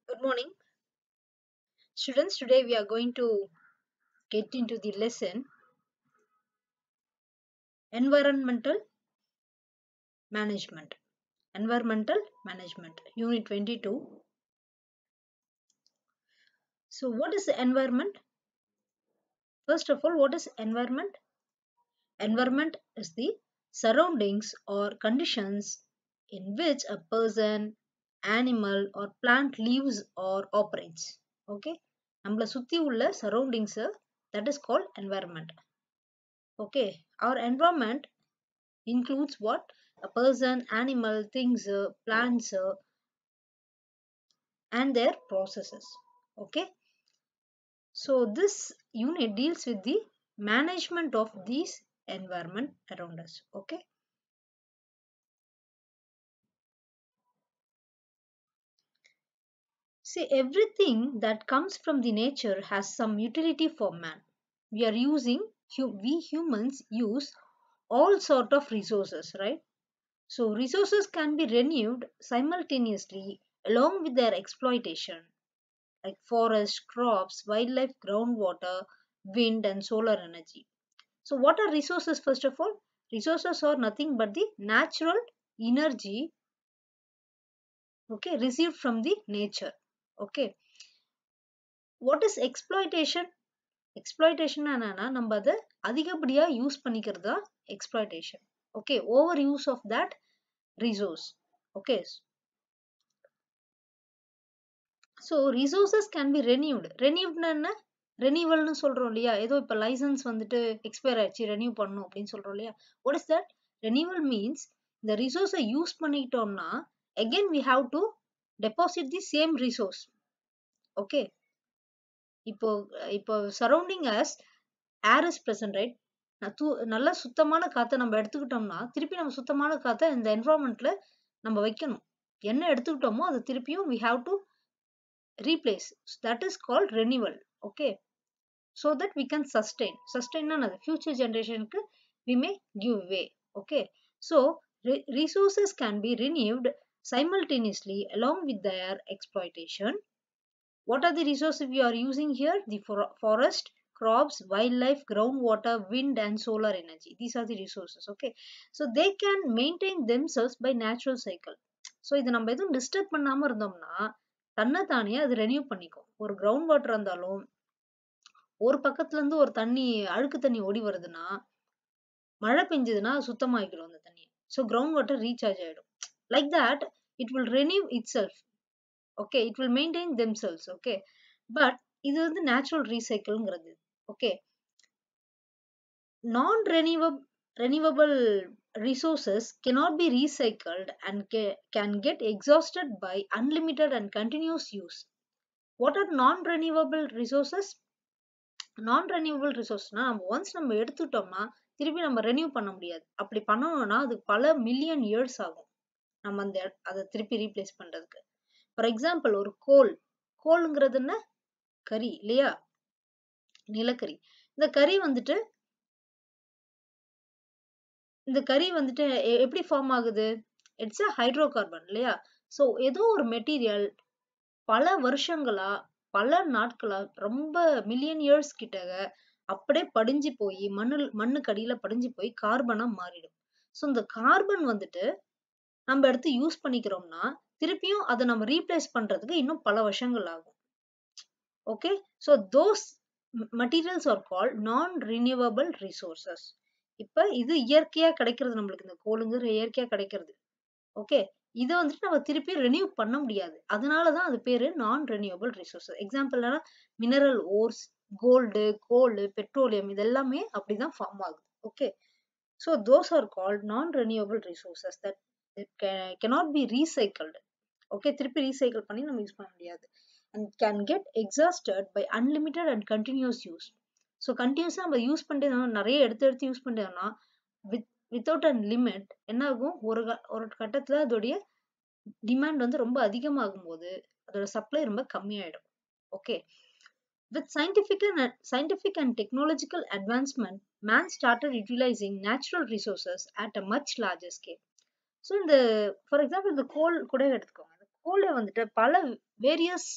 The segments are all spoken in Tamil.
Good morning. Students, today we are going to get into the lesson Environmental Management. Environmental Management, Unit 22. So, what is the environment? First of all, what is environment? Environment is the surroundings or conditions in which a person, animal or plant lives or operates. Okay. நம்மளை சுத்தி உள்ள surroundings that is called environment. Okay. Our environment includes what? A person, animal, things, plants and their processes. Okay. So this unit deals with the management of these environment around us. Okay. See, everything that comes from the nature has some utility for man. We are using, we humans use all sort of resources, right? So resources can be renewed simultaneously along with their exploitation, like forest, crops, wildlife, groundwater, wind and solar energy. So what are resources first of all? Resources are nothing but the natural energy okay received from the nature okay what is exploitation exploitation என்னன்னா நம்ம அதை அதிகப்படியா யூஸ் பண்ணிக்கிறது தான் exploitation okay over use of that resource okay so resources can be renewed renewed என்ன ரெனியூவல்னு சொல்றோம் இல்லையா ஏதோ இப்ப லைசன்ஸ் வந்துட்டு எக்ஸ்பயர் ஆயிடுச்சு ரெனியூ பண்ணும் அப்படின்னு சொல்றோம் இல்லையா what is that renewal means இந்த ரிசோர்ஸை யூஸ் பண்ணிக்கிட்டோம்னா again we have to deposit the same resource okay இப்போ இப்போ surrounding as air is present right நல்ல சுத்தமான காத்தை நம்ம எடுத்துக்கிட்டோம்னா திருப்பி நம்ம சுத்தமான காத்தை இந்த என்வரான்மெண்ட்ல நம்ம வைக்கணும் என்ன எடுத்துக்கிட்டோமோ அது திருப்பியும் we have to replace that is called renewal okay so that we can sustain சஸ்டெயின்னா அது ஃபியூச்சர் ஜென்ரேஷனுக்கு we may give way okay so resources can be renewed simultaneously along with their exploitation. What are the resources we are using here? The for forest, crops, wildlife, groundwater, wind and solar energy. These are the resources. Okay. So they can maintain themselves by natural cycle. So இது நம்ம எதுவும் டிஸ்டர்ப் பண்ணாம இருந்தோம்னா தன்னைத்தானே அது ரெனியூ பண்ணிக்கும் ஒரு கிரவுண்ட் வாட்டர் இருந்தாலும் ஒரு பக்கத்துல இருந்து ஒரு தண்ணி அழுக்கு தண்ணி ஓடி வருதுன்னா மழை பெஞ்சதுன்னா சுத்தமாக்கிடும் அந்த தண்ணியை ஸோ கிரவுண்ட் வாட்டர் ரீசார்ஜ் ஆயிடும் like that it will renew itself okay it will maintain themselves okay but இது வந்து நேச்சுரல் ரீசைக்கிள்ங்கிறது ஓகே நான் ரெனியூவப் renewable resources cannot be recycled and ca can get exhausted by unlimited and continuous use. What are non-renewable resources? Non-renewable resources நம்ம ஒன்ஸ் நம்ம எடுத்துட்டோம்னா திருப்பி நம்ம ரெனியூ பண்ண முடியாது அப்படி பண்ணணும்னா அது பல மில்லியன் இயர்ஸ் ஆகும் நம்ம அந்த அதை திருப்பி ரீப்ளேஸ் பண்றதுக்கு ஃபார் எக்ஸாம்பிள் ஒரு கோல் கோல்ங்கிறது என்ன கறி இல்லையா நிலக்கரி இந்த கறி வந்துட்டு இந்த கறி வந்துட்டு எப்படி ஃபார்ம் ஆகுது இட்ஸ் அ ஹைட்ரோ கார்பன் இல்லையா ஸோ ஏதோ ஒரு மெட்டீரியல் பல வருஷங்களா பல நாட்களா ரொம்ப மில்லியன் இயர்ஸ் கிட்ட அப்படியே படிஞ்சு போய் மண்ணு மண்ணுக்கு அடியில படிஞ்சு போய் கார்பனா மாறிடும் ஸோ இந்த கார்பன் வந்துட்டு நம்ம எடுத்து யூஸ் பண்ணிக்கிறோம்னா திருப்பியும் அதை நம்ம ரீப்ளேஸ் பண்றதுக்கு இன்னும் பல வருஷங்கள் ஆகும் okay so those materials are call non renewable resources இப்ப இது இயற்கையா கிடைக்கிறது நம்மளுக்கு இந்த கோளுங்கிற இயற்கையா கிடைக்கிறது ஓகே இதை வந்துட்டு நம்ம திருப்பி ரெனியூ பண்ண முடியாது அதனாலதான் அது பேரு non renewable resources example mineral ores gold coal petroleum இது எல்லாமே அப்படிதான் ஃபார்ம் ஆகுது okay so those are called non renewable resources that cannot be recycled okay திருப்பி ரீசைக்கிள் பண்ணி நம்ம யூஸ் பண்ண முடியாது and can get exhausted by unlimited and continuous use so கண்டினியூஸாக நம்ம யூஸ் பண்ணிட்டு நிறைய எடுத்து எடுத்து யூஸ் பண்ணிட்டோம்னா வித் வித்தவுட் அண்ட் லிமிட் என்ன ஆகும் ஒரு ஒரு கட்டத்தில் அதோடைய டிமாண்ட் வந்து ரொம்ப அதிகமாகும் போது அதோட சப்ளை ரொம்ப கம்மியாயிடும் okay With scientific and, scientific and technological advancement, man started utilizing natural resources at a much larger scale. So இந்த ஃபார் எக்ஸாம்பிள் இந்த கோல் கூட எடுத்துக்கோங்க இந்த கோலை வந்துட்டு பல வேரியஸ்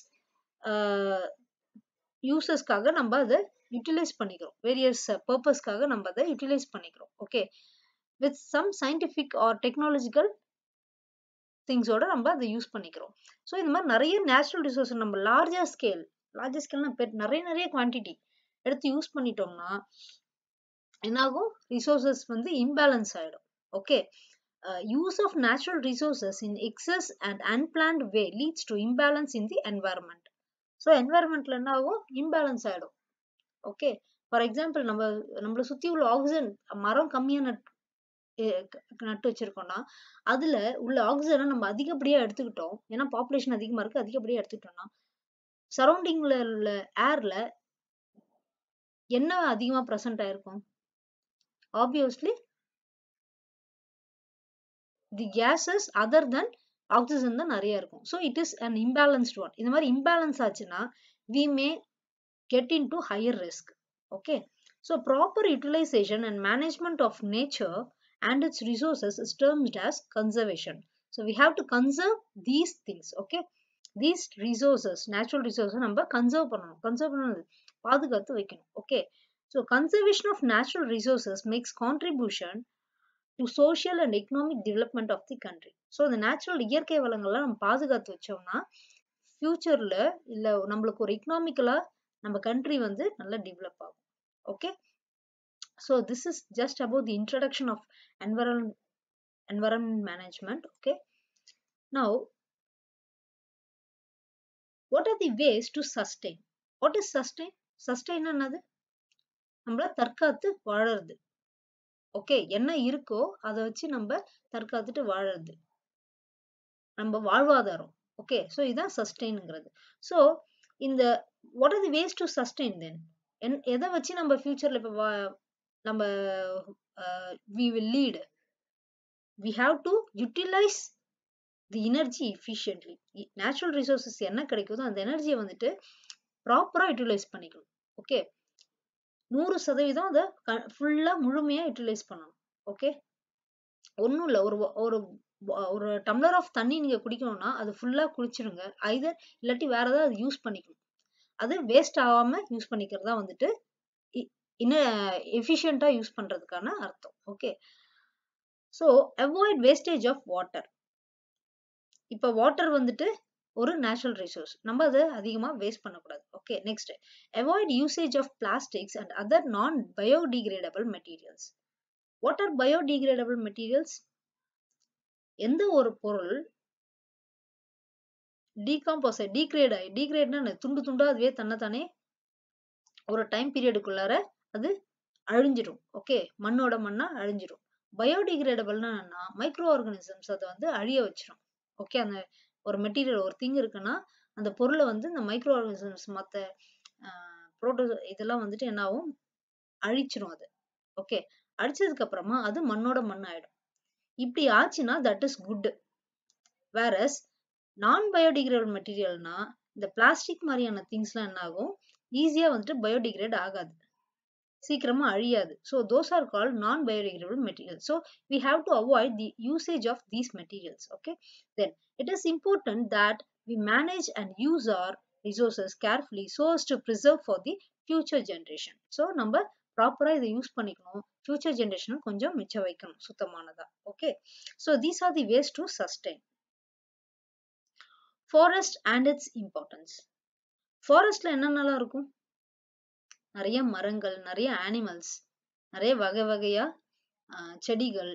யூசஸ்க்காக நம்ம அதை யூட்டிலைஸ் பண்ணிக்கிறோம் வேரியஸ் பர்பஸ்க்காக நம்ம அதை யூட்டிலைஸ் பண்ணிக்கிறோம் okay with some scientific or technological திங்ஸோட நம்ம அதை யூஸ் பண்ணிக்கிறோம் ஸோ இந்த மாதிரி நிறைய நேச்சுரல் ரிசோர்ஸ் நம்ம லார்ஜர் ஸ்கேல் லார்ஜர் ஸ்கேல்னா நிறைய நிறைய குவான்டிட்டி எடுத்து யூஸ் பண்ணிட்டோம்னா என்னாகும் ரிசோர்சஸ் வந்து இம்பேலன்ஸ் ஆயிடும் okay use of natural resources in excess and unplanned way leads to imbalance in the environment so என்வாயர்மெண்ட்ல என்ன ஆகும் இம்பேலன்ஸ் ஆயிடும் ஓகே ஃபார் எக்ஸாம்பிள் நம்ம நம்மளை சுத்தி உள்ள ஆக்சிஜன் மரம் கம்மியா நட் நட்டு வச்சிருக்கோம்னா அதுல உள்ள ஆக்சிஜனை நம்ம அதிகப்படியா எடுத்துக்கிட்டோம் ஏன்னா பாப்புலேஷன் அதிகமா இருக்கு அதிகப்படியா எடுத்துக்கிட்டோம்னா சரௌண்டிங்ல உள்ள ஏர்ல என்ன அதிகமா ப்ரெசென்ட் ஆயிருக்கும் obviously the gases other than oxygen தான் நிறைய இருக்கும் so it is an imbalanced one இந்த மாதிரி இம்பேலன்ஸ் ஆச்சுன்னா we may get into higher risk okay so proper utilization and management of nature and its resources is termed as conservation. So we have to conserve these things, okay? These resources, natural resources நம்ம conserve பண்ணணும் conserve பண்ணணும் பாதுகாத்து வைக்கணும் okay? So conservation of natural resources makes contribution to social and economic development of the country. So இந்த natural இயற்கை வளங்கள்லாம் நம்ம பாதுகாத்து வச்சோம்னா ஃபியூச்சர்ல இல்ல நம்மளுக்கு ஒரு எக்கனாமிக்கலா நம்ம கண்ட்ரி வந்து நல்லா டெவலப் ஆகும் okay so this is just about the introduction of environment environment management okay now what are the ways to sustain what is sustain sustain என்னது நம்மள தற்காத்து வாழறது ஓகே என்ன இருக்கோ அதை வச்சு நம்ம தற்காத்துட்டு வாழறது நம்ம வாழ்வாதாரம் ஓகே ஸோ இதுதான் சஸ்டெயின்ங்கிறது ஸோ இந்த what are the ways to sustain then என் எதை வச்சு நம்ம ஃபியூச்சர்ல இப்போ நம்ம we will lead we have to utilize the energy efficiently natural resources என்ன கிடைக்குதோ அந்த எனர்ஜியை வந்துட்டு ப்ராப்பராக யூட்டிலைஸ் பண்ணிக்கணும் ஓகே நூறு சதவீதம் அதை ஃபுல்லாக முழுமையாக யூட்டிலைஸ் பண்ணணும் ஓகே ஒன்றும் இல்லை ஒரு ஒரு ஒரு டம்ளர் ஆஃப் தண்ணி நீங்கள் குடிக்கணும்னா அது ஃபுல்லாக குடிச்சிடுங்க ஐதர் இல்லாட்டி வேற ஏதாவது யூஸ் பண்ணிக்கணும் அது வேஸ்ட் ஆகாமல் யூஸ் பண்ணிக்கிறதா வந்துட்டு இன்னும் எஃபிஷியண்ட்டாக யூஸ் பண்ணுறதுக்கான அர்த்தம் okay so avoid wastage of water இப்போ வாட்டர் வந்துட்டு ஒரு நேச்சுரல் ரிசோர்ஸ் நம்ம அதை அதிகமாக வேஸ்ட் பண்ணக்கூடாது okay next avoid usage of plastics and other non biodegradable materials what are biodegradable materials எந்த ஒரு பொருள் டீகாம்போஸ் டீக்ரேட் ஆகி டீக்ரேட்னா துண்டு துண்டா அதுவே தன்னைத்தானே ஒரு டைம் பீரியடுக்குள்ளார அது அழிஞ்சிடும் ஓகே மண்ணோட மண்ணா அழிஞ்சிடும் பயோடிகிரேடபிள்னா என்னன்னா மைக்ரோ ஆர்கானிசம்ஸ் அதை வந்து அழிய வச்சிரும் ஓகே அந்த ஒரு மெட்டீரியல் ஒரு திங் இருக்குன்னா அந்த பொருளை வந்து இந்த மைக்ரோ ஆர்கானிசம்ஸ் மற்ற ப்ரோட்டோ இதெல்லாம் வந்துட்டு என்ன ஆகும் அழிச்சிரும் அது ஓகே அழிச்சதுக்கு அப்புறமா அது மண்ணோட மண் ஆயிடும் இப்படி ஆச்சுன்னா that is good whereas non biodegradable மெட்டீரியல்னா இந்த பிளாஸ்டிக் மாதிரியான திங்ஸ்லாம் என்ன ஆகும் ஈஸியா வந்துட்டு பயோடிகிரேட் ஆகாது சீக்கிரமா அழியாது so those are called non biodegradable material so we have to avoid the usage of these materials okay then it is important that we manage and use our resources carefully so as to preserve for the future generation so நம்ம ப்ராப்பரா இதை யூஸ் பண்ணிக்கணும் ஃபியூச்சர் ஜென்ரேஷனும் கொஞ்சம் மிச்சம் வைக்கணும் சுத்தமானதா okay so these are the ways to sustain forest and its importance ஃபாரஸ்ட்ல என்னென்னலாம் இருக்கும் நிறைய மரங்கள் நிறைய அனிமல்ஸ் நிறைய வகை வகையா செடிகள்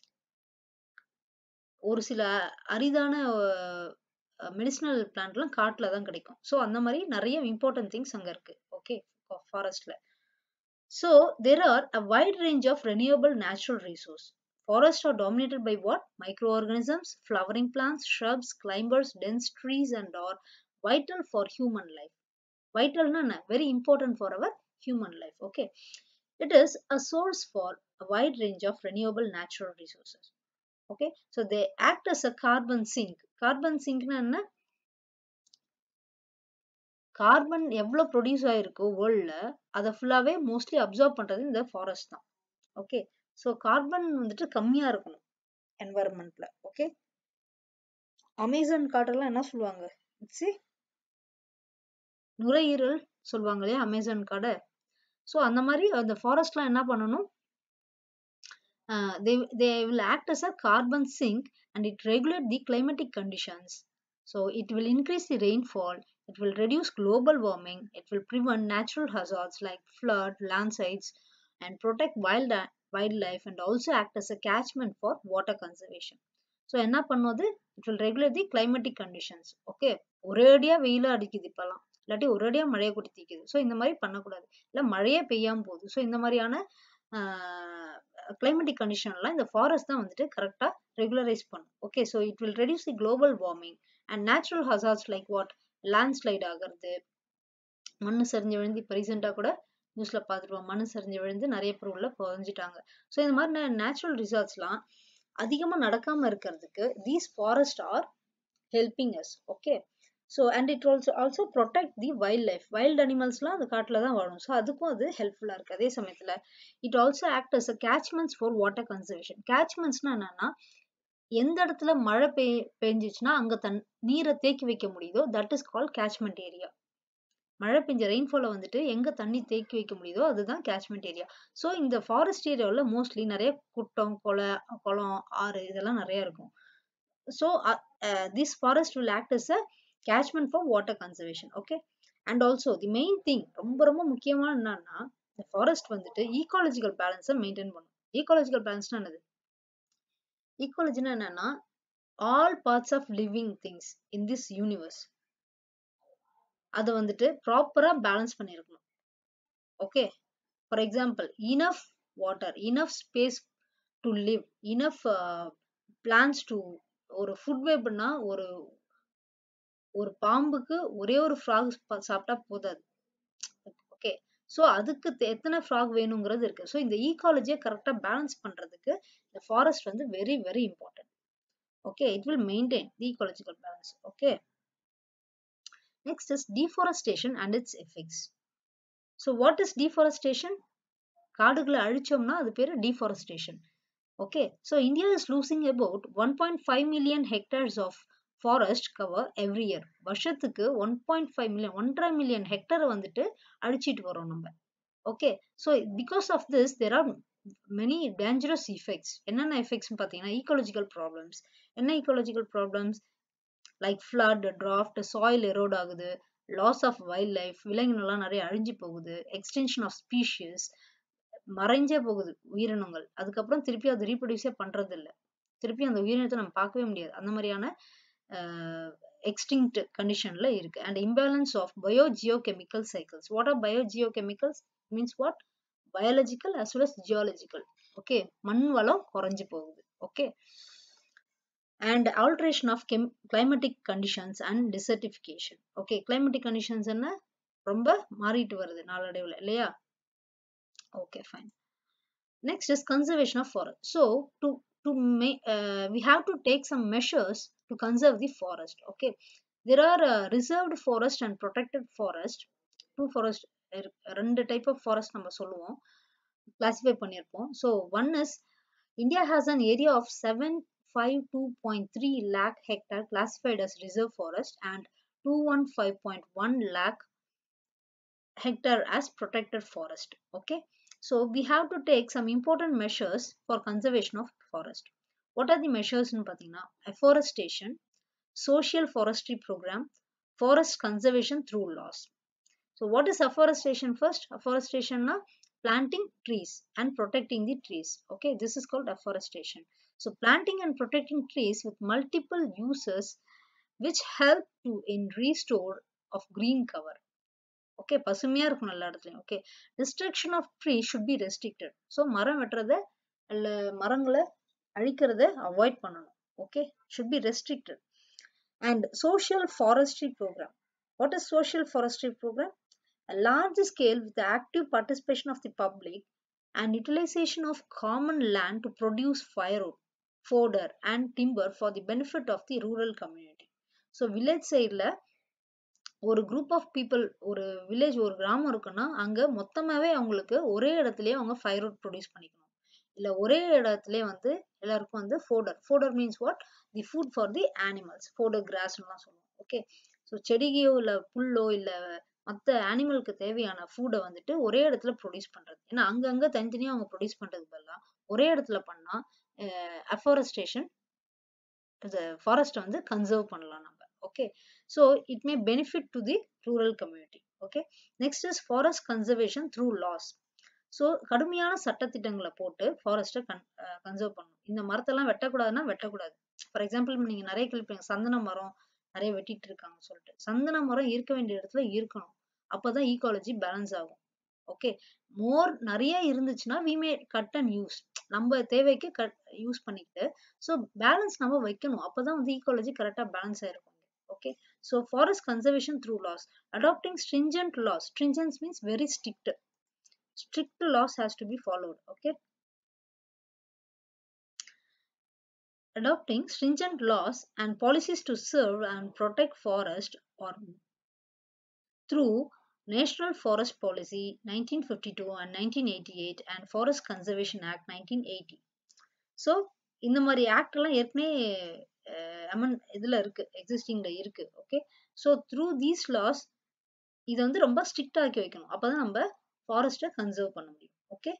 ஒரு சில அரிதான மெடிசினல் பிளான்ட்லாம் காட்டுல தான் கிடைக்கும் ஸோ அந்த மாதிரி நிறைய இம்பார்ட்டன்ட் திங்ஸ் அங்க இருக்கு ஓகே ஃபாரஸ்ட்ல so there are a wide range of renewable natural resource Forests are dominated by what? Microorganisms, flowering plants, shrubs, climbers, dense trees, and are vital for human life. Vital na very important for our human life. Okay. It is a source for a wide range of renewable natural resources. Okay. So they act as a carbon sink. Carbon sink na என்ன கார்பன் எவ்வளோ ப்ரொடியூஸ் ஆயிருக்கோ வேர்ல்ட்ல அதை ஃபுல்லாவே மோஸ்ட்லி அப்சர்வ் பண்றது இந்த ஃபாரஸ்ட் தான் ஓகே ஸோ கார்பன் வந்துட்டு கம்மியா இருக்கணும் என்வரன்மெண்ட்ல ஓகே அமேசான் காட்டெல்லாம் என்ன சொல்லுவாங்க சி நுரையீரல் சொல்லுவாங்க இல்லையா அமேசான் காடை ஸோ அந்த மாதிரி அந்த ஃபாரஸ்ட்லாம் என்ன பண்ணணும் uh, they they will act as a carbon sink and it regulate the climatic conditions so it will increase the rainfall it will reduce global warming it will prevent natural hazards like flood landslides and protect wild wildlife and also act as a catchment for water conservation so என்ன பண்ணுவது it will regulate the climatic conditions okay ஒரேடியா வெயில அடிக்குது இப்பெல்லாம் இல்லாட்டி ஒரேடியா மழையை கொட்டி தீக்குது ஸோ இந்த மாதிரி பண்ணக்கூடாது இல்லை மழையே பெய்யாம போகுது ஸோ இந்த மாதிரியான கிளைமேட்டிக் கண்டிஷன்லாம் இந்த ஃபாரஸ்ட் தான் வந்துட்டு கரெக்டாக ரெகுலரைஸ் பண்ணும் okay so it will reduce the global warming and natural hazards like what landslide ஆகிறது மண்ணு சரிஞ்சு விழுந்து இப்போ ரீசெண்டாக கூட நியூஸில் பார்த்துருவோம் மண்ணு சரிஞ்சு விழுந்து நிறைய பேர் உள்ள புதஞ்சிட்டாங்க ஸோ இந்த மாதிரி நேச்சுரல் ரிசார்ட்ஸ்லாம் அதிகமாக நடக்காமல் இருக்கிறதுக்கு these forest are helping us okay so and it also also protect the wild life wild அனிமல்ஸ்லாம் அந்த காட்டில் தான் வாழும் ஸோ அதுக்கும் அது ஹெல்ப்ஃபுல்லாக இருக்குது அதே சமயத்தில் it also act as a catchments for water conservation கேட்ச்மெண்ட்ஸ்னா என்னன்னா எந்த இடத்துல மழை பெய் பெஞ்சிச்சுன்னா அங்கே தன் நீரை தேக்கி வைக்க முடியுதோ that is call catchment area மழை பெஞ்ச ரெயின்ஃபாலை வந்துட்டு எங்கே தண்ணி தேக்கி வைக்க முடியுதோ அதுதான் கேட்ச்மெண்ட் ஏரியா ஸோ இந்த ஃபாரஸ்ட் ஏரியாவில் மோஸ்ட்லி நிறைய குட்டம் கொலை குளம் ஆறு இதெல்லாம் நிறைய இருக்கும் so this forest will act as a catchment for water conservation okay and also the main thing ரொம்ப ரொம்ப முக்கியமான என்னன்னா இந்த ஃபாரஸ்ட் வந்துட்டு ஈகாலஜிக்கல் பேலன்ஸை மெயின்டைன் பண்ணும் ஈகாலஜிக்கல் பேலன்ஸ்னா என்னது ஈகாலஜினா என்னன்னா all parts of living things in this universe அதை வந்துட்டு ப்ராப்பரா பேலன்ஸ் பண்ணியிருக்கணும் okay for example enough water enough space to live enough plants to ஒரு ஃபுட் வேப்னா ஒரு ஒரு பாம்புக்கு ஒரே ஒரு ஃப்ராக் சாப்பிட்டா போதாது ஓகே ஸோ அதுக்கு எத்தனை ஃப்ராக் வேணுங்கிறது இருக்கு ஸோ இந்த ஈகாலஜியை கரெக்டாக பேலன்ஸ் பண்றதுக்கு இந்த ஃபாரஸ்ட் வந்து very very important okay it will maintain the ecological balance okay next is deforestation and its effects so what is deforestation காடுகளை அழிச்சோம்னா அது பேர் deforestation okay so India is losing about one point five million hectares of forest cover every year வருஷத்துக்கு ஒன் பாயிண்ட் ஃபைவ் மில்லியன் ஒன்றரை மில்லியன் ஹெக்டரை வந்துட்டு அழிச்சிட்டு வரோம் நம்ம okay so because of this there are many dangerous effects என்னென்ன எஃபெக்ட்ஸ் பார்த்தீங்கன்னா ஈக்காலஜிக்கல் ப்ராப்ளம்ஸ் என்ன ecological problems like flood drought soil erode ஆகுது லாஸ் ஆஃப் வைல்ட் லைஃப் விலங்கினெல்லாம் நிறைய அழிஞ்சு போகுது எக்ஸ்டென்ஷன் ஆஃப் ஸ்பீஷியஸ் மறைஞ்சே போகுது உயிரினங்கள் அதுக்கப்புறம் திருப்பி அது ரீப்ரொடியூஸே பண்றது இல்லை திருப்பி அந்த உயிரினத்தை நம்ம பார்க்கவே முடியாது அந்த மாதிரியான எக்ஸ்டிங்க்ட் கண்டிஷன்ல இருக்கு and imbalance of biogeochemical cycles what are biogeochemicals means what biological as well as geological okay மண் வளம் குறைஞ்சு போகுது okay and alteration of chem climatic conditions and desertification okay climatic conditions என்ன ரொம்ப மாறிட்டு வருது நாளடைவில் இல்லையா okay fine next is conservation of forest so to to make uh, we have to take some measures to conserve the forest okay there are uh, reserved forest and protected forest two forest ரெண்டு டைப் ஆஃப் ஃபாரஸ்ட் நம்ம சொல்லுவோம் கிளாசிஃபை பண்ணியிருப்போம் so one is India has an area of seven five two point three lakh hectare classified as reserve forest and two one five point one lakh hectare as protected forest okay so we have to take some important measures for conservation of forest what are the measures in patina afforestation social forestry program forest conservation through laws so what is afforestation first afforestation na planting trees and protecting the trees okay this is called afforestation so planting and protecting trees with multiple uses which help to in restore of green cover okay பசுமையா இருக்கும் எல்லா இடத்துலயும் okay destruction of tree should be restricted so மரம் வெட்டுறத இல்ல மரங்களை அழிக்கிறத அவாய்ட் பண்ணணும் okay should be restricted and social forestry programme what is social forestry programme a large scale with the active participation of the public and utilization of common land to produce firewood, fodder and timber for the benefit of the rural community. So village சைடில் ஒரு குரூப் ஆஃப் பீப்புள் ஒரு வில்லேஜ் ஒரு கிராமம் இருக்குன்னா அங்க மொத்தமாவே அவங்களுக்கு ஒரே இடத்துலயே அவங்க ஃபயர் வுட் ப்ரொடியூஸ் பண்ணிக்கணும் இல்ல ஒரே இடத்துலயே வந்து எல்லாருக்கும் வந்து fodder fodder means what the food for the animals fodder கிராஸ்லாம் சொல்லுவோம் ஓகே ஸோ செடிகையோ இல்லை புல்லோ இல்லை மற்ற அனிமலுக்கு தேவையான ஃபுட்டை வந்துட்டு ஒரே இடத்துல ப்ரொடியூஸ் பண்றது ஏன்னா அங்கங்க தனித்தனியாக அவங்க ப்ரொடியூஸ் பண்றதுக்கு பதிலாக ஒரே இடத்துல பண்ணா அஃபாரஸ்டேஷன் ஃபாரஸ்ட்டை வந்து கன்சர்வ் பண்ணலாம் நம்ம okay so it may benefit to the rural community okay next is forest conservation through laws so கடுமையான சட்டத்திட்டங்களை போட்டு ஃபாரஸ்ட்டை கன் கன்சர்வ் பண்ணணும் இந்த மரத்தெல்லாம் வெட்டக்கூடாதுன்னா வெட்டக்கூடாது ஃபார் எக்ஸாம்பிள் நீங்க நிறைய கேள்விப்பீங்க சந்தன மரம் நிறைய வெட்டிட்டு இருக்காங்கன்னு சொல்லிட்டு சந்தன மரம் இருக்க வேண்டிய இடத்துல இருக்கணும் அப்பதான் ஈகாலஜி பேலன்ஸ் ஆகும் ஓகே மோர் நிறைய இருந்துச்சுன்னா we may cut and use நம்ம தேவைக்கு கட் யூஸ் பண்ணிக்கிட்டு ஸோ பேலன்ஸ் நம்ம வைக்கணும் அப்பதான் வந்து ஈகாலஜி கரெக்டா பேலன்ஸ் ஆயிருக்கும் okay so forest conservation through laws adopting stringent laws stringent means very strict strict laws has to be followed okay adopting stringent laws and policies to serve and protect forest or through national forest policy 1952 and 1988 and forest conservation act 1980 so இந்த மாதிரி ஆக்ட் எல்லாம் ஏற்கனவே அமன் இதுல இருக்கு எக்ஸிஸ்டிங்ல இருக்கு okay so through these laws இதை வந்து ரொம்ப ஸ்ட்ரிக்ட் ஆக்கி வைக்கணும் அப்பதான் நம்ம ஃபாரஸ்ட்டை கன்சர்வ் பண்ண முடியும் okay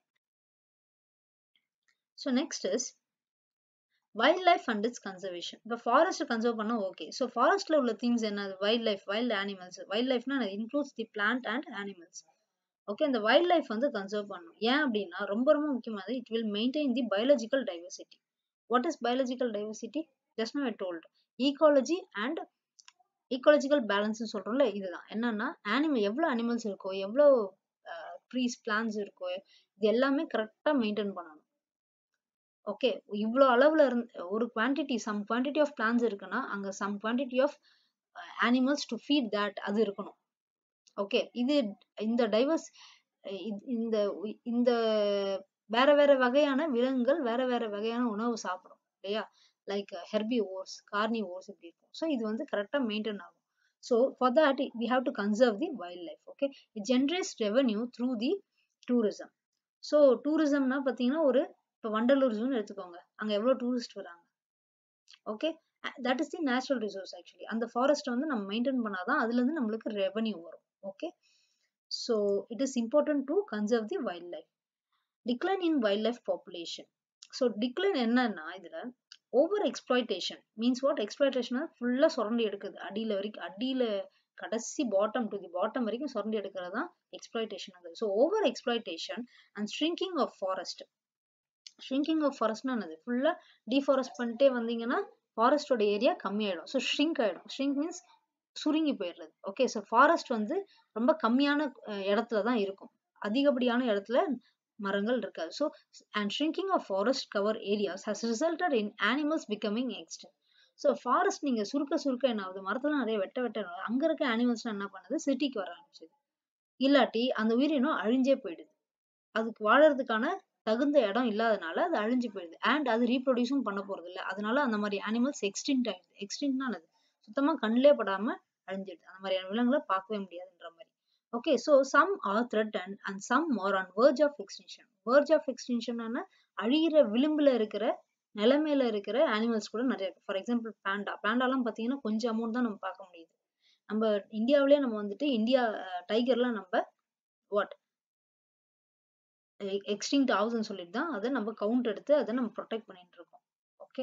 so next is wild life and its conservation இப்போ ஃபாரஸ்ட் கன்சர்வ் பண்ணால் ஓகே ஸோ ஃபாரஸ்ட்ல உள்ள திங்ஸ் என்ன wild life wild animals wild லைஃப்னா includes the plant and animals okay இந்த வைல்ட் லைஃப் வந்து கன்சர்வ் பண்ணணும் ஏன் அப்படின்னா ரொம்ப ரொம்ப முக்கியமானது it will maintain the biological diversity what is biological diversity just now I told ecology and ecological balance சொல்றோம்ல இதுதான் என்னன்னா அனிமல் எவ்வளோ அனிமல்ஸ் இருக்கோ எவ்வளோ ட்ரீஸ் பிளான்ஸ் இருக்கோ இது எல்லாமே கரெக்டாக மெயின்டைன் பண்ணணும் ஓகே இவ்வளோ அளவில் இருந்து ஒரு quantity some quantity of plants இருக்குன்னா அங்கே some quantity of animals to feed that அது இருக்கணும் ஓகே இது இந்த டைவர்ஸ் இந்த இந்த வேற வேற வகையான விலங்குகள் வேற வேற வகையான உணவு சாப்பிடும் இல்லையா like herbivores carnivores இப்படி இருக்கும் ஸோ இது வந்து கரெக்டாக மெயின்டைன் ஆகும் So for that, we have to conserve the wildlife. Okay, it generates revenue through the tourism. So tourismனா பார்த்தீங்கன்னா ஒரு இப்போ வண்டலூர் ஜூன் எடுத்துக்கோங்க அங்கே எவ்வளோ டூரிஸ்ட் வராங்க okay that is the natural resource actually அந்த ஃபாரஸ்ட் வந்து நம்ம மெயின்டைன் பண்ணாதான் அதுலேருந்து நம்மளுக்கு ரெவன்யூ வரும் okay so it is important to conserve the wild life decline in wild life population so decline என்னன்னா இதில் over exploitation means what exploitation ஃபுல்லாக சுரண்டி எடுக்குது அடியில் வரைக்கும் அடியில் கடைசி பாட்டம் டு தி பாட்டம் வரைக்கும் சுரண்டி எடுக்கிறது தான் எக்ஸ்ப்ளாய்டேஷன் ஆகுது so over exploitation and shrinking of forest shrinking of ஃபாரஸ்ட்னா என்னது ஃபுல்லாக டிஃபாரஸ்ட் பண்ணிட்டே வந்தீங்கன்னா ஃபாரஸ்டோட ஏரியா கம்மியாயிடும் ஸோ ஷ்ரிங்க் ஆயிடும் ஷ்ரிங்க் மீன்ஸ் சுருங்கி போயிடுறது ஓகே ஸோ ஃபாரஸ்ட் வந்து ரொம்ப கம்மியான இடத்துல தான் இருக்கும் அதிகப்படியான இடத்துல மரங்கள் இருக்காது so and shrinking of forest cover areas has resulted in animals becoming extent so forest நீங்கள் சுருக்க சுருக்க என்ன ஆகுது மரத்துல நிறைய வெட்ட வெட்ட அங்கே இருக்க அனிமல்ஸ்லாம் என்ன பண்ணுது சிட்டிக்கு வர ஆரம்பிச்சது இல்லாட்டி அந்த உயிரினம் அழிஞ்சே போயிடுது அதுக்கு வாழறதுக்கான தகுந்த இடம் இல்லாதனால அது அழிஞ்சு போயிடுது அண்ட் அது ரீப்ரொடியூஸும் பண்ண போறது இல்லை அதனால அந்த மாதிரி அனிமல்ஸ் எக்ஸ்டிங்ட் ஆயிடுது எக்ஸ்டிங்ட்னா அது சுத்தமா கண்ணிலே படாம அழிஞ்சிடுது அந்த மாதிரியான விலங்குகளை பார்க்கவே முடியாதுன்ற மாதிரி okay so some are threaten and some are on verge of extension verge of extension அழிகிற விளிம்புல இருக்கிற நிலைமையில இருக்கிற அனிமல்ஸ் கூட நிறைய இருக்கு ஃபார் எக்ஸாம்பிள் பேண்டா பேண்டாலாம் பார்த்தீங்கன்னா கொஞ்சம் அமௌண்ட் தான் நம்ம பார்க்க முடியுது நம்ம இந்தியாவிலேயே நம்ம வந்துட்டு இந்தியா டைகர்லாம் நம்ம வாட் எக்ஸ்டிங்ட் ஆகுதுன்னு சொல்லிட்டு தான் அதை நம்ம கவுண்ட் எடுத்து அதை நம்ம ப்ரொடெக்ட் பண்ணிட்டு இருக்கோம் okay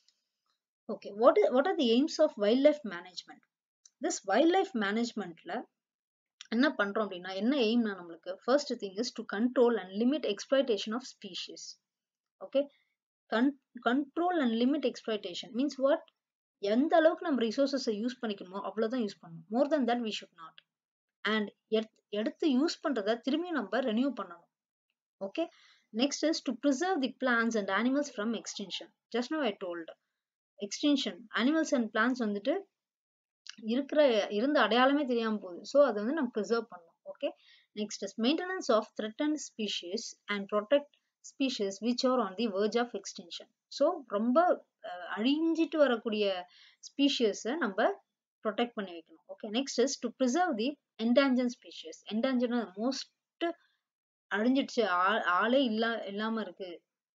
okay what what are the aims of wild life management this wild life மேனேஜ்மெண்ட்ல என்ன பண்றோம் அப்படின்னா என்ன எய்ம்னா நம்மளுக்கு first thing is to control and limit exploitation of species okay control and limit exploitation means what எந்த அளவுக்கு நம்ம ரிசோர்ஸஸை யூஸ் பண்ணிக்கணுமோ அவ்வளோதான் யூஸ் பண்ணணும் more than that we should not and எடுத்து யூஸ் பண்றதை திரும்பியும் நம்ம ரெனியூ பண்ணணும் okay next is to preserve the plants and animals from extinction just now i told extinction animals and plants வந்துட்டு இருக்கிற இருந்த அடையாளமே தெரியாம போகுது ஸோ அதை வந்து நம்ம ப்ரிசர்வ் பண்ணணும் okay next is maintenance of threaten species and protect species which are on the verge of extension so ரொம்ப அழிஞ்சிட்டு வரக்கூடிய ஸ்பீஷியஸை நம்ம ப்ரொடெக்ட் பண்ணி வைக்கணும் okay next is to preserve the endanger species endanger most அழிஞ்சிடுச்சு ஆளே இல்லா இல்லாம இருக்கு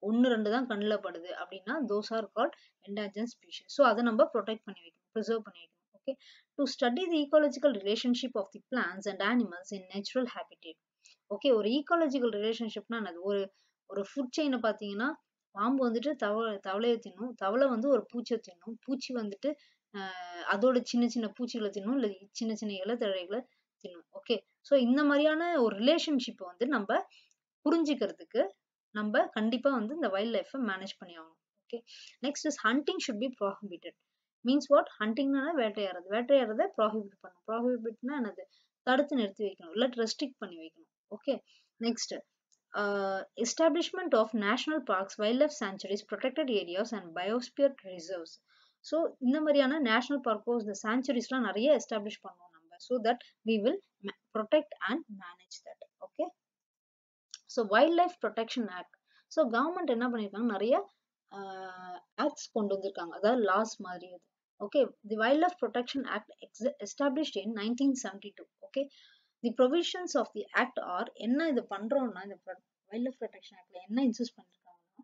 ஒன்று ரெண்டு தான் கண்ணில் படுது அப்படின்னா those are called endangered species so அதை நம்ம ப்ரொடெக்ட் பண்ணி வைக்கணும் ப்ரிசர்வ் பண்ணி வைக்கணும் okay to study the ecological relationship of the plants and animals in natural habitat okay ஒரு ஈகாலஜிக்கல் ரிலேஷன்ஷிப்னா என்னது ஒரு ஒரு ஃபுட் செயினை பார்த்தீங்கன்னா பாம்பு வந்துட்டு தவளை தவளையை தின்னும் தவளை வந்து ஒரு பூச்சை தின்னும் பூச்சி வந்துட்டு ஆஹ் அதோட சின்ன சின்ன பூச்சிகளை தின்னும் இல்லை சின்ன சின்ன இலத்தழைகளை தின்னும் ஓகே ஸோ இந்த மாதிரியான ஒரு ரிலேஷன்ஷிப்பை வந்து நம்ம புரிஞ்சுக்கிறதுக்கு நம்ம கண்டிப்பா வந்து இந்த வைல்ட் லைஃப்பை மேனேஜ் பண்ணி ஆகணும் okay next is hunting should be prohibited means what ஹண்டிங்னா வேட்டையாடுறது வேட்டையாடுறதை ப்ராஹிபிட் பண்ணணும் ப்ராஹிபிட்னா என்னது தடுத்து நிறுத்தி வைக்கணும் இல்லை ரெஸ்ட்ரிக்ட் பண்ணி வைக்கணும் okay next establishment of national parks wild life sanctuaries protected areas and biosphere reserves so இந்த மாதிரியான நேஷனல் பார்க்கோ இந்த சாங்சுரிஸ்லாம் நிறைய எஸ்டாப்ளிஷ் பண்ணுவோம் நம்ம so that we will protect and manage that okay so wild life protection act so government என்ன பண்ணியிருக்காங்க நிறைய ஆக்ட்ஸ் கொண்டு வந்திருக்காங்க அதாவது லாஸ் மாதிரி அது okay the wild life protection act established in nineteen seventy two okay the provisions of the act are என்ன இது பண்றோம்னா இந்த வைல்ட் லைஃப் ப்ரொடெக்ஷன் ஆக்ட்ல என்ன இன்சூஸ் பண்ணிருக்காங்கன்னா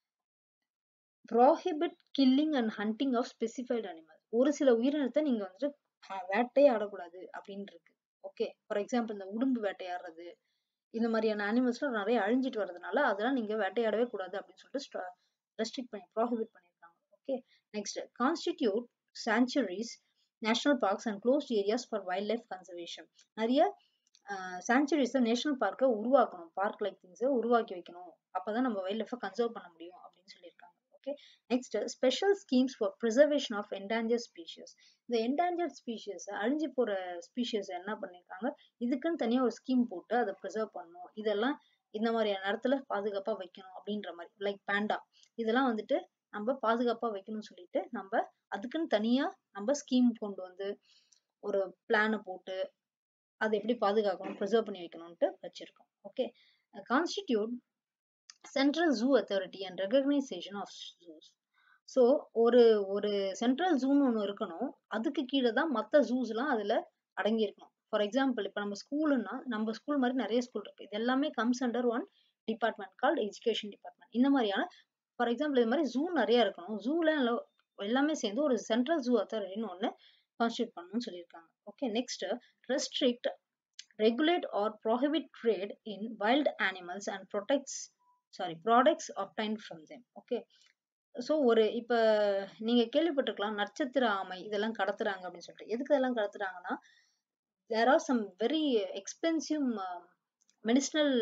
prohibit killing and hunting of specified animal ஒரு சில உயிரினத்தை நீங்க வந்துட்டு வேட்டையாடக்கூடாது அப்படின்னு இருக்கு ஓகே ஃபார் எக்ஸாம்பிள் இந்த உடும்பு வேட்டையாடுறது இந்த மாதிரியான அனிமல்ஸ்லாம் நிறைய அழிஞ்சிட்டு வரதுனால அதெல்லாம் நீங்க வேட்டையாடவே கூடாது அப்படின்னு சொல்லிட்டு ரெஸ்ட்ரிக்ட் பண்ணி ப்ராஹிபிட் பண்ணியிருக்காங்க okay next constitute sanctuaries national parks and closed areas for wild life conservation நிறைய சாங்சுரிஸை நேஷனல் பார்க்கை உருவாக்கணும் பார்க் லைக் திங்ஸை உருவாக்கி வைக்கணும் அப்பதான் நம்ம வைல்ட் லைஃபை கன்சர்வ் பண்ண முடியும் அப்படின்னு சொல்லியிருக்காங்க okay next special schemes for preservation of endanger species இந்த என்டாஞ்சர் ஸ்பீஷியஸ் அழிஞ்சு போற ஸ்பீஷியஸ் என்ன பண்ணியிருக்காங்க இதுக்குன்னு தனியா ஒரு ஸ்கீம் போட்டு அதை ப்ரிசர்வ் பண்ணணும் இதெல்லாம் இந்த மாதிரியான இடத்துல பாதுகாப்பா வைக்கணும் அப்படின்ற மாதிரி லைக் பேண்டா இதெல்லாம் வந்துட்டு நம்ம பாதுகாப்பா வைக்கணும்னு சொல்லிட்டு நம்ம அதுக்குன்னு தனியா நம்ம ஸ்கீம் கொண்டு வந்து ஒரு பிளானை போட்டு அதை எப்படி பாதுகாக்கணும் ப்ரிசர்வ் பண்ணி வைக்கணும்ட்டு வச்சிருக்கோம் okay constitute central zoo authority and recognition of zoos so ஒரு ஒரு சென்ட்ரல் ஜூன்னு ஒன்று இருக்கணும் அதுக்கு கீழே தான் மற்ற ஜூஸ்லாம் அதில் அடங்கி இருக்கணும் ஃபார் எக்ஸாம்பிள் இப்போ நம்ம ஸ்கூலுன்னா நம்ம ஸ்கூல் மாதிரி நிறைய ஸ்கூல் இருக்கு இது எல்லாமே comes under one department called education department இந்த மாதிரியான ஃபார் எக்ஸாம்பிள் இது மாதிரி ஜூ நிறைய இருக்கணும் ஜூல எல்லாமே சேர்ந்து ஒரு சென்ட்ரல் ஜூ அத்தாரிட்டின்னு ஒன்று கான்ஸ்டியூட் பண்ணணும்னு சொல்லியிருக்காங்க okay next restrict regulate or prohibit trade in wild animals and protects sorry products obtained from them okay so ஒரு இப்போ நீங்கள் கேள்விப்பட்டிருக்கலாம் நட்சத்திர ஆமை இதெல்லாம் கடத்துறாங்க அப்படின்னு சொல்லிட்டு எதுக்கு இதெல்லாம் கடத்துறாங்கன்னா there are some very expensive medicinal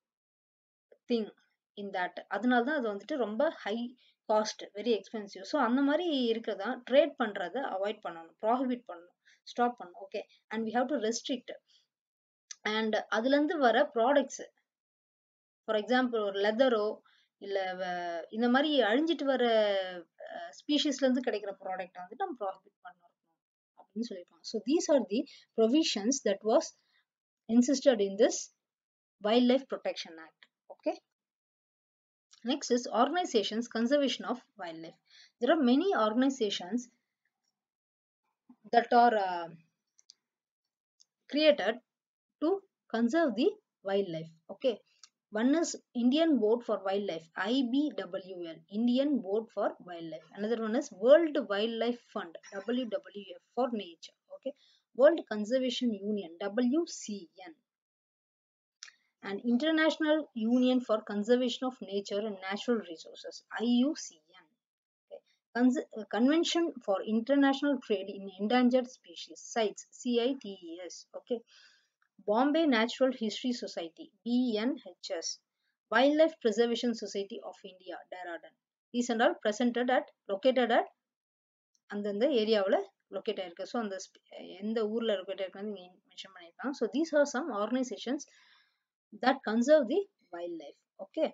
thing in that அதனால தான் அது வந்துட்டு ரொம்ப high cost very expensive so அந்த மாதிரி இருக்கிறதா ட்ரேட் பண்ணுறதை அவாய்ட் பண்ணணும் ப்ராஹிபிட் பண்ணணும் ஸ்டாப் பண்ணணும் okay and we have to restrict and அதுலேருந்து வர ப்ராடக்ட்ஸ் ஃபார் எக்ஸாம்பிள் ஒரு லெதரோ இல்லை இந்த மாதிரி அழிஞ்சிட்டு வர ஸ்பீஷீஸ்லேருந்து கிடைக்கிற ப்ராடக்ட் வந்துட்டு நம்ம ப்ராஹிபிட் பண்ணணும் அப்படின்னு சொல்லியிருக்காங்க so these are the provisions that was insisted in this wild life protection act okay Next is organizations conservation of wildlife. There are many organizations that are uh, created to conserve the wildlife. Okay. One is Indian Board for Wildlife, IBWL, Indian Board for Wildlife. Another one is World Wildlife Fund, WWF for Nature. Okay. World Conservation Union, WCN. and International Union for Conservation of Nature and Natural Resources IUCN. Okay. Cons Convention for International Trade in Endangered Species CITES CITES. Okay. Bombay Natural History Society BNHS. Wildlife Preservation Society of India Dehradun. These and all presented at located at அந்தந்த ஏரியாவில் லொக்கேட் ஆயிருக்கு ஸோ அந்த எந்த ஊரில் லொக்கேட் ஆயிருக்குன்னு மென்ஷன் பண்ணியிருக்காங்க so these are some organisations that conserve the wildlife okay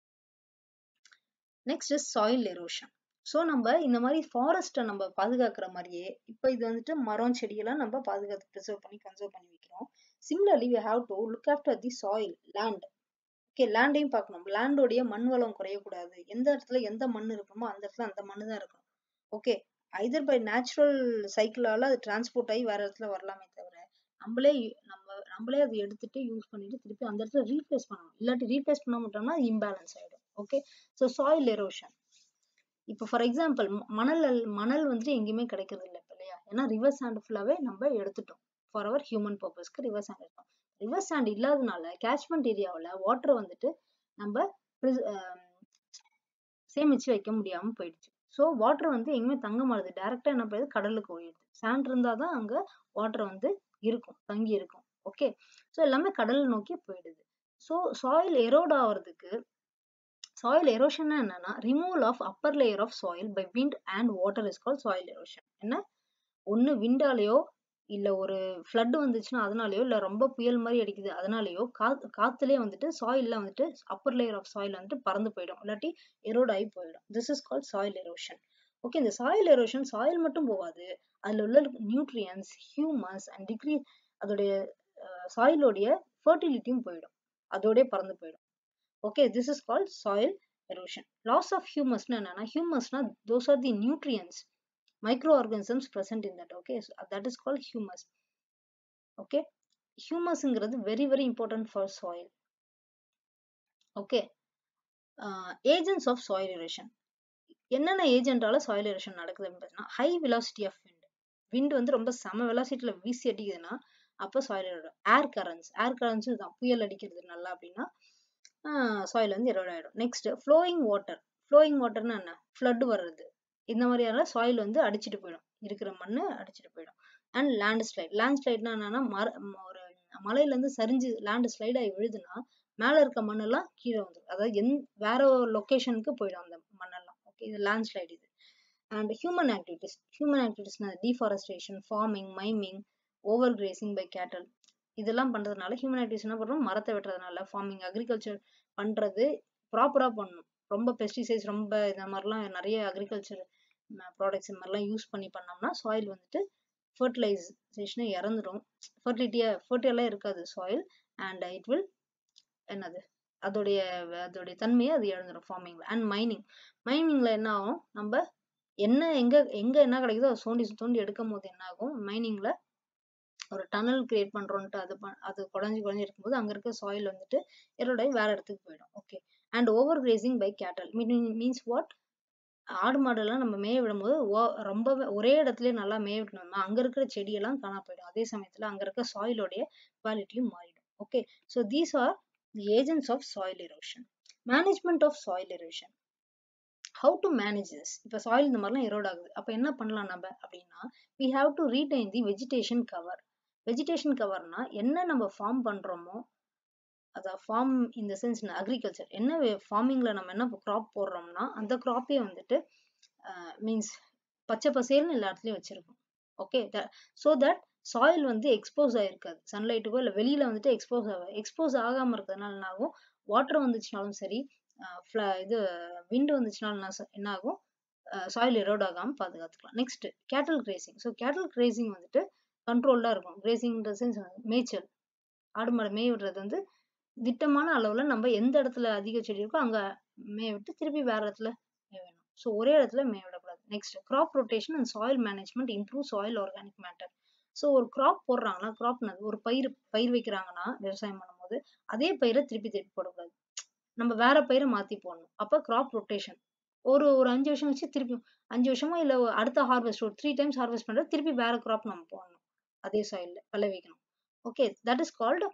next is soil erosion so நம்ம இந்த மாதிரி ஃபாரஸ்ட்டை நம்ம பாதுகாக்கிற மாதிரியே இப்போ இது வந்துட்டு மரம் செடியெல்லாம் நம்ம பாதுகாத்து ப்ரிசர்வ் பண்ணி கன்சர்வ் பண்ணி வைக்கிறோம் similarly we have to look after the soil land okay லேண்டையும் பார்க்கணும் லேண்டோடைய மண் வளம் குறையக்கூடாது எந்த இடத்துல எந்த மண் இருக்கணுமோ அந்த இடத்துல அந்த மண் தான் இருக்கணும் ஓகே ஐதர் பை நேச்சுரல் சைக்கிளால அது டிரான்ஸ்போர்ட் ஆகி வேற இடத்துல வரலாமே தவிர நம்மளே நம்ம நம்மளே அதை எடுத்துட்டு யூஸ் பண்ணிட்டு திருப்பி அந்த இடத்துல ரீப்ளேஸ் பண்ணணும் இல்லாட்டி ரீப்ளேஸ் பண்ண மாட்டோம்னா இம்பேலன்ஸ் ஆயிடும் ஓகே ஸோ சாயில் எரோஷன் இப்போ ஃபார் எக்ஸாம்பிள் மணல் அல்- மணல் வந்துட்டு எங்கேயுமே கிடைக்கிறது இல்லை இப்போ இல்லையா ஏன்னா ரிவர் சாண்ட் ஃபுல்லாவே நம்ம எடுத்துட்டோம் ஃபார் அவர் ஹியூமன் பர்பஸ்க்கு ரிவர் சாண்ட் எடுத்தோம் ரிவர் சாண்ட் இல்லாதனால கேட்ச்மெண்ட் ஏரியாவில் வாட்டர் வந்துட்டு நம்ம pres- ஆம், சேமிச்சு வைக்க முடியாம போயிடுச்சு ஸோ வாட்டர் வந்து எங்கேயுமே தங்க மாட்டுது டைரக்டா என்ன பண்ணுது கடலுக்கு ஓடிடுது சாண்ட் இருந்தால் தான் அங்க வாட்டர் வந்து இருக்கும் தங்கி இருக்கும் ஓகே ஸோ எல்லாமே கடல் நோக்கி போயிடுது ஸோ சாயில் எரோட் ஆகிறதுக்கு சாயில் எரோஷன்னா என்னன்னா removal of upper layer of soil by wind and water is call soil erosion என்ன ஒன்று விண்டாலேயோ இல்ல ஒரு ஃப்ளட் வந்துச்சுன்னா அதனாலயோ இல்ல ரொம்ப புயல் மாதிரி அடிக்குது அதனாலயோ கா காத்துலயே வந்துட்டு சாயில்ல வந்துட்டு அப்பர் லேயர் ஆஃப் சாயில் வந்துட்டு பறந்து போயிடும் இல்லாட்டி எரோட் ஆகி போயிடும் this is call soil erosion okay இந்த சாயில் எரோஷன் சாயில் மட்டும் போகாது அதுல உள்ள நியூட்ரியன்ஸ் ஹியூமஸ் அண்ட் டிகிரி அதோடைய சாயிலோடைய ஃபர்டிலிட்டியும் போயிடும் அதோடய பறந்து போயிடும் okay this is called soil erosion loss of ஹியூமஸ்னா என்னன்னா ஹியூமஸ்னா those are the nutrients microorganisms present in that okay so that is called humus okay humusங்கிறது very very important for soil okay uh, agents of soil erosion என்னென்ன ஏஜென்டால சாயில் எரோஷன் நடக்குதுன்னு பார்த்தீங்கன்னா high velocity of wind wind வந்து ரொம்ப செம வெலாசிட்டியில வீசி அடிக்குதுன்னா அப்போ soil erode air currents air currents தான் புயல் அடிக்கிறது நல்லா அப்படின்னா சாயில் வந்து எரோட் ஆயிடும் நெக்ஸ்ட் ஃப்ளோயிங் வாட்டர் ஃப்ளோயிங் வாட்டர்னா என்ன ஃப்ளட் வர்றது இந்த மாதிரியான சாயில் வந்து அடிச்சிட்டு போயிடும் இருக்கிற மண்ணு அடிச்சிட்டு போயிடும் அண்ட் லேண்ட் ஸ்லைட் லேண்ட் ஸ்லைட்னா என்னன்னா மர ஒரு மலையில இருந்து சரிஞ்சு லேண்ட் ஸ்லைட் ஆகி விழுதுன்னா மேல இருக்க மண்ணெல்லாம் கீழே வந்துடும் அதாவது எந் வேற ஒரு லொக்கேஷனுக்கு போயிடும் அந்த மண்ணெல்லாம் ஓகே இது லேண்ட் ஸ்லைட் இது அண்ட் ஹியூமன் ஆக்டிவிட்டிஸ் ஹியூமன் ஆக்டிவிட்டிஸ்னா deforestation farming mining over grazing by cattle இதெல்லாம் பண்றதுனால ஹியூமன் ஆக்டிவிட்டிஸ் என்ன பண்றோம் மரத்தை வெட்டுறதுனால ஃபார்மிங் அக்ரிகல்ச்சர் பண்றது ப்ராப்பரா பண்ணணும் ரொம்ப பெஸ்டிசைட்ஸ் ரொம்ப இந்த மாதிரிலாம் நிறைய அக்ரிகல்ச்சர் ப்ராடக்ட்ஸ் இந்த மாதிரிலாம் யூஸ் பண்ணி பண்ணோம்னா சாயில் வந்துட்டு ஃபர்டிலைசேஷனை இறந்துடும் ஃபர்டிலிட்டியா ஃபர்டிலாக இருக்காது சாயில் அண்ட் இட் வில் என்னது அதோடைய அதோடைய தன்மையை அது இழந்துடும் ஃபார்மிங்ல அண்ட் மைனிங் மைனிங்ல என்ன ஆகும் நம்ம என்ன எங்க எங்க என்ன கிடைக்குதோ அதை சோண்டி தோண்டி எடுக்கும் போது என்ன ஆகும் மைனிங்ல ஒரு டனல் கிரியேட் பண்றோம்ட்டு அது ப- அது குழஞ்சி குழஞ்சி இருக்கும்போது அங்க இருக்க சாயில் வந்துட்டு எரோடாகி வேற இடத்துக்கு போயிடும் okay and over grazing by cattle means what ஆடு மாடெல்லாம் நம்ம மேய விடும்போது ஓ- ரொம்ப ஒரே இடத்துல நல்லா மேய விட்டோம்னா அங்க இருக்கிற செடியெல்லாம் காணா போயிடும் அதே சமயத்துல அங்க இருக்க சாயிலோடைய குவாலிட்டியும் மாறிடும் okay so these are the agents of soil erosion management of soil erosion how to manage this இப்போ சாயில் இந்த மாதிரிலாம் எரோட் ஆகுது அப்போ என்ன பண்ணலாம் நம்ம அப்படின்னா we have to retain the vegetation cover vegetation கவர்னா என்ன நம்ம ஃபார்ம் பண்றோமோ அதான் ஃபார்ம் இந்த சென்ஸ் அக்ரிகல்ச்சர் என்ன ஃபார்மிங்ல நம்ம என்ன கிராப் போடுறோம்னா அந்த கிராப்பே வந்துட்டு மீன்ஸ் பச்சை பசேல்னு எல்லா இடத்துலயும் வச்சிருக்கோம் ஓகே ஸோ தட் சாயில் வந்து எக்ஸ்போஸ் ஆயிருக்காது சன்லைட்டுக்கோ இல்லை வெளியில வந்துட்டு எக்ஸ்போஸ் ஆக எக்ஸ்போஸ் ஆகாம இருக்கிறதுனால என்ன ஆகும் வாட்டர் வந்துச்சுனாலும் சரி அஹ் fla- இது விண்ட் வந்துச்சுனாலும் என்ன ச- என்ன ஆகும் சாயில் எரோட் ஆகாம பாதுகாத்துக்கலாம் நெக்ஸ்ட் கேட்டல் கிரேசிங் ஸோ கேட்டல் கிரேசிங் வந்துட்டு கண்ட்ரோல்டா இருக்கும் கிரேசிங்ன்ற சென்ஸ் மேய்ச்சல் ஆடு மாடு மேய விடுறது வந்து திட்டமான அளவுல நம்ம எந்த இடத்துல அதிக செடி இருக்கோ அங்க மேய விட்டு திருப்பி வேற இடத்துல மேய வேணும் ஸோ ஒரே இடத்துல மேய விடக்கூடாது next crop rotation and soil management improve soil organic matter so ஒரு கிராப் போடுறாங்கன்னா கிராப் ஒரு பயிர் பயிர் வைக்கிறாங்கன்னா விவசாயம் பண்ணும்போது அதே பயிரை திருப்பி திருப்பி போடக்கூடாது நம்ம வேற பயிரை மாத்தி போடணும் அப்ப கிராப் ரொட்டேஷன் ஒரு ஒரு அஞ்சு வருஷம் வச்சு திருப்பி அஞ்சு வருஷமா இல்ல அடுத்த ஹார்வெஸ்ட் ஒரு த்ரீ டைம்ஸ் ஹார்வெஸ்ட் பண்றது திருப்பி வேற கிராப் நம்ம போடணும் அதே சாயில்ல விளைவிக்கணும் okay that is called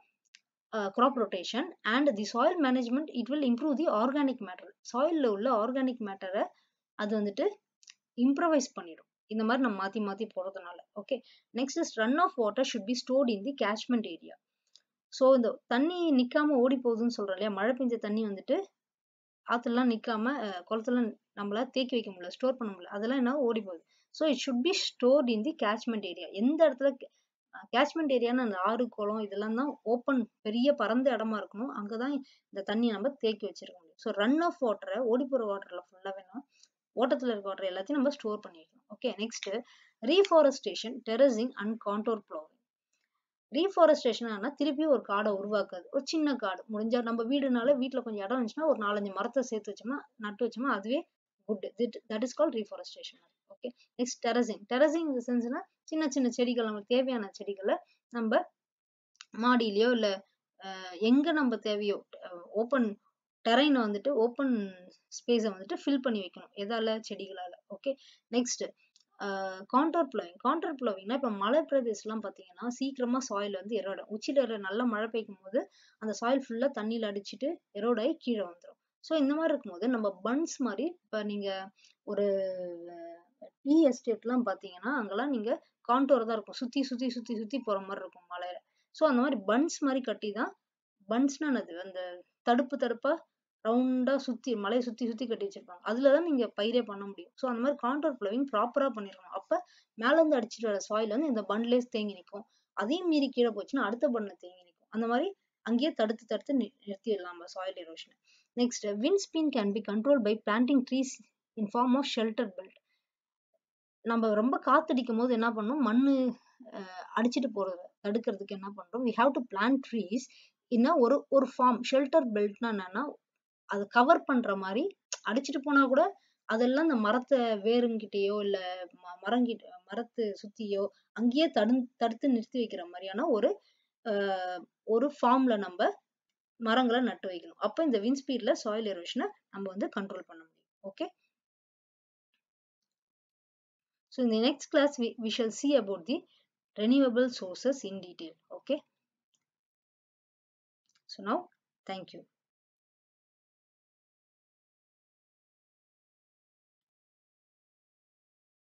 crop rotation and the soil management it will improve the organic matter சாயில்ல உள்ள ஆர்கானிக் மேட்டரை அது வந்துட்டு இம்ப்ரவைஸ் பண்ணிடும் இந்த மாதிரி நம்ம மாத்தி மாத்தி போடுறதுனால okay next is run off water should be stored in the catchment area so இந்த தண்ணி நிக்காம ஓடி போகுதுன்னு சொல்றோம் இல்லையா மழை பெஞ்ச தண்ணி வந்துட்டு ஆத்துலாம் நிக்காம அஹ், குளத்துல நம்மளால தேக்கி வைக்க முடியல ஸ்டோர் பண்ண முடியல அதெல்லாம் என்ன ஓடி போகுது so it should be stored in the catchment area எந்த இடத்துல கேட்ச்மெண்ட் ஏரியான்னு அந்த ஆறு குளம் இதெல்லாம் தான் ஓப்பன் பெரிய பரந்த இடமா இருக்கணும் அங்கதான் இந்த தண்ணியை நம்ம தேக்கி வச்சிருக்க முடியும் ஸோ ரன் ஆஃப் வாட்டரை ஓடி போற வாட்டர்ல ஃபுல்லா வேணும் ஓட்டத்துல இருக்க வாட்டர் எல்லாத்தையும் நம்ம ஸ்டோர் பண்ணி வைக்கணும் okay next reforestation terracing and contour ploughing reforestation ஆனா திருப்பி ஒரு காடை உருவாக்காது ஒரு சின்ன காடு முடிஞ்சா நம்ம வீடுனால வீட்ல கொஞ்சம் இடம் இருந்துச்சுன்னா ஒரு நாலஞ்சு மரத்தை சேர்த்து வச்சோம்னா நட்டு வச்சோம்னா அதுவே good that is call reforestation okay next terracing terracing இந்த சென்ஸ்னா சின்ன சின்ன செடிகள் நமக்கு தேவையான செடிகளை நம்ம மாடியிலயோ இல்ல அஹ், எங்க நம்ம தேவையோ ஓப்பன் டெரைனை வந்துட்டு ஓப்பன் ஸ்பேஸை வந்துட்டு ஃபில் பண்ணி வைக்கணும் எதால செடிகளால் okay next contour ploughing contour ப்ளோவிங்னா இப்போ மலை பிரதேசம்லாம் பார்த்தீங்கன்னா சீக்கிரமா சாயில் வந்து எரோடும் உச்சியில் நல்ல மழை பெய்யும் போது அந்த சாயில் ஃபுல்லாக தண்ணியில் அடிச்சுட்டு எரோட் ஆகி கீழே வந்துடும் ஸோ இந்த மாதிரி இருக்கும்போது நம்ம பன்ஸ் மாதிரி இப்போ நீங்கள் ஒரு டீ எஸ்டேட்லாம் பார்த்தீங்கன்னா அங்கெல்லாம் நீங்கள் கான்டோர் தான் இருக்கும் சுற்றி சுற்றி சுற்றி சுற்றி போகிற மாதிரி இருக்கும் மலையில ஸோ அந்த மாதிரி பன்ஸ் மாதிரி கட்டி தான் பன்ஸ்னா என்னது அந்த தடுப்பு தடுப்பாக ரவுண்டாக சுற்றி மலையை சுற்றி சுற்றி கட்டி வச்சிருப்பாங்க அதில் தான் நீங்கள் பயிரே பண்ண முடியும் ஸோ அந்த மாதிரி கான்டோர் ப்ளவிங் ப்ராப்பராக பண்ணிருக்கணும் அப்போ மேலேருந்து அடிச்சிட்டு வர சாயில் வந்து இந்த பன்லேஸ் தேங்கி நிற்கும் அதையும் மீறி கீழே போச்சுன்னா அடுத்த பண்ணை தேங்கி நிற்கும் அந்த மாதிரி அங்கேயே தடுத்து தடுத்து நிறுத்திடலாம் நம்ம சாயில் எரோஷனை next wind speed can be control by planting trees in form of shelter belt நம்ம ரொம்ப காத்தடிக்கும் போது என்ன பண்ணணும் மண்ணு அடிச்சுட்டு போறத தடுக்கிறதுக்கு என்ன பண்றோம் we have to plant trees இன்னும் ஒரு ஒரு ஃபார்ம் ஷெல்டர் பெல்ட்னா என்னன்னா அது கவர் பண்ற மாதிரி அடிச்சுட்டு போனா கூட அதெல்லாம் இந்த மரத்தை வேருங்கிட்டயோ இல்ல மரங்கிட்ட மரத்து சுத்தியோ அங்கேயே தடு தடுத்து நிறுத்தி வைக்கிற மாதிரியான ஒரு ஒரு ஃபார்ம்ல நம்ம மரங்களை நட்டு வைக்கணும் அப்போ இந்த வின் ஸ்பீட்ல சாயில் எரோஷனை நம்ம வந்து கண்ட்ரோல் பண்ண முடியும் okay So in the next class, we, we shall see about the renewable sources in detail. Okay. So now, thank you.